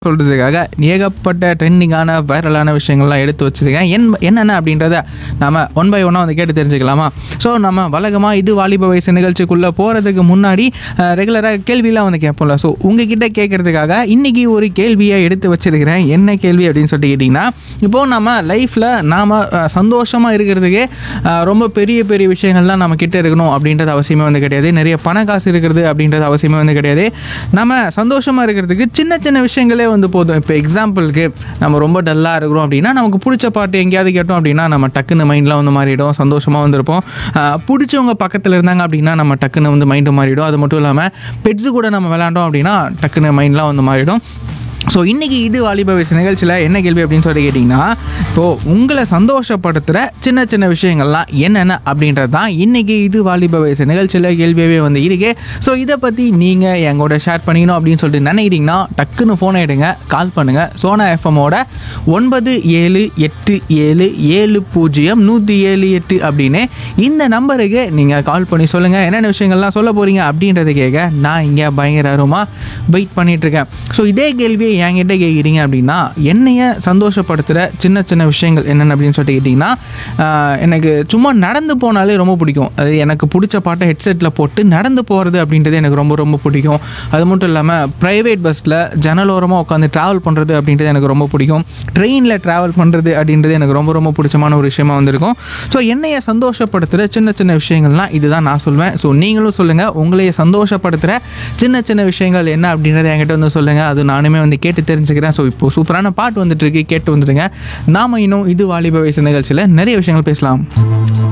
சொல்கிறதுக்காக ஏகப்பட்ட ட்ரெண்டிங்கான வைரலான விஷயங்கள்லாம் எடுத்து வச்சுருக்கேன் என் என்னென்ன அப்படின்றத நம்ம ஒன் பை ஒன்னாக வந்து கேட்டு தெரிஞ்சுக்கலாமா ஸோ நம்ம வழக்கமாக இது வாலிப வயசு நிகழ்ச்சிக்குள்ளே போகிறதுக்கு முன்னாடி ரெகுலராக கேள்வியெலாம் வந்து கேட்போம்ல ஸோ உங்ககிட்ட கேட்குறதுக்காக இன்றைக்கி ஒரு கேள்வியை எடுத்து வச்சிருக்கிறேன் என்ன கேள்வி அப்படின்னு சொல்லிட்டு கேட்டிங்கன்னா இப்போது நம்ம லைஃப்பில் நாம் சந்தோஷமாக இருக்கிறதுக்கே அஹ், ரொம்ப பெரிய பெரிய விஷயங்கள்லாம் நம்ம கிட்ட இருக்கணும் அப்படின்றது அவசியமே வந்து கிடையாது நிறைய பண காசு இருக்கிறது அப்படின்றது அவசியமே வந்து கிடையாது நம்ம சந்தோஷமாக இருக்கிறதுக்கு சின்ன சின்ன விஷயங்களே வந்து போதும் இப்போ எக்ஸாம்பிளுக்கு நம்ம ரொம்ப டல்லாக இருக்கிறோம் அப்படின்னா நமக்கு பிடிச்ச பாட்டு எங்கேயாவது கேட்டோம் அப்படின்னா நம்ம டக்குன்னு மைண்டில் வந்து மாறிடும் சந்தோஷமாக வந்திருப்போம் ஆஹ் பிடிச்சவங்க பக்கத்தில் இருந்தாங்க அப்படின்னா நம்ம டக்குன்னு வந்து மைண்டு மாறிடும் அது மட்டும் இல்லாமல் பெட்ஸு கூட நம்ம விளாண்டோம் அப்படின்னா டக்குன்னு மைண்ட்லாம் வந்து மாறிடும் ஸோ இன்றைக்கி இது வாலிப வயசு நிகழ்ச்சியில் என்ன கேள்வி அப்படின்னு சொல்லி கேட்டிங்கன்னா இப்போது உங்களை சந்தோஷப்படுத்துகிற சின்ன சின்ன விஷயங்கள்லாம் என்னென்ன அப்படின்றது தான் இன்றைக்கி இது வாலிப வயசு நிகழ்ச்சியில் கேள்வியாகவே வந்து இருக்கு ஸோ இதை பற்றி நீங்கள் என் கூட ஷேர் பண்ணிக்கணும் அப்படின்னு சொல்லிட்டு நினைக்கிறீங்கன்னா டக்குன்னு ஃபோனை எடுங்க கால் பண்ணுங்கள் சோனா எஃப்எம்மோட ஒன்பது ஏழு எட்டு ஏழு ஏழு பூஜ்ஜியம் நூற்றி ஏழு எட்டு அப்படின்னு இந்த நம்பருக்கு நீங்கள் கால் பண்ணி சொல்லுங்கள் என்னென்ன விஷயங்கள்லாம் சொல்ல போகிறீங்க அப்படின்றத கேட்க நான் இங்கே பயங்கரமாக வெயிட் பண்ணிகிட்ருக்கேன் ஸோ இதே கேள்வியை என்கிட்ட கேட்குறீங்க அப்படின்னா என்னைய சந்தோஷப்படுத்துகிற சின்ன சின்ன விஷயங்கள் என்னென்ன அப்படின்னு சொல்லிட்டு கேட்டிங்கன்னா ஆஹ், எனக்கு சும்மா நடந்து போனாலே ரொம்ப பிடிக்கும் அது எனக்கு பிடிச்ச பாட்டை ஹெட்செட்டில் போட்டு நடந்து போகிறது அப்படின்றது எனக்கு ரொம்ப ரொம்ப பிடிக்கும் அது மட்டும் இல்லாமல் ப்ரைவேட் பஸ்ஸில் ஜன்னலோரமாக உட்காந்து ட்ராவல் பண்ணுறது அப்படின்றது எனக்கு ரொம்ப பிடிக்கும் ட்ரெயினில் ட்ராவல் பண்ணுறது அப்படின்றது எனக்கு ரொம்ப ரொம்ப பிடிச்சமான ஒரு விஷயமா வந்திருக்கும் ஸோ என்னைய சந்தோஷப்படுத்துகிற சின்ன சின்ன விஷயங்கள்லாம் இதுதான் நான் சொல்வேன் ஸோ நீங்களும் சொல்லுங்கள் உங்களைய சந்தோஷப்படுத்துகிற சின்ன சின்ன விஷயங்கள் என்ன அப்படின்றத என்கிட்ட வந்து சொல்லுங்கள் அது நானுமே வந்து கேட்டு தெரிஞ்சுக்கிறேன் ஸோ இப்போ சூப்பரான பாட்டு வந்துட்டு இருக்கு கேட்டு வந்துடுங்க நாம இன்னும் இது வாலிப வயசு நிகழ்ச்சியில் நிறைய விஷயங்கள் பேசலாம்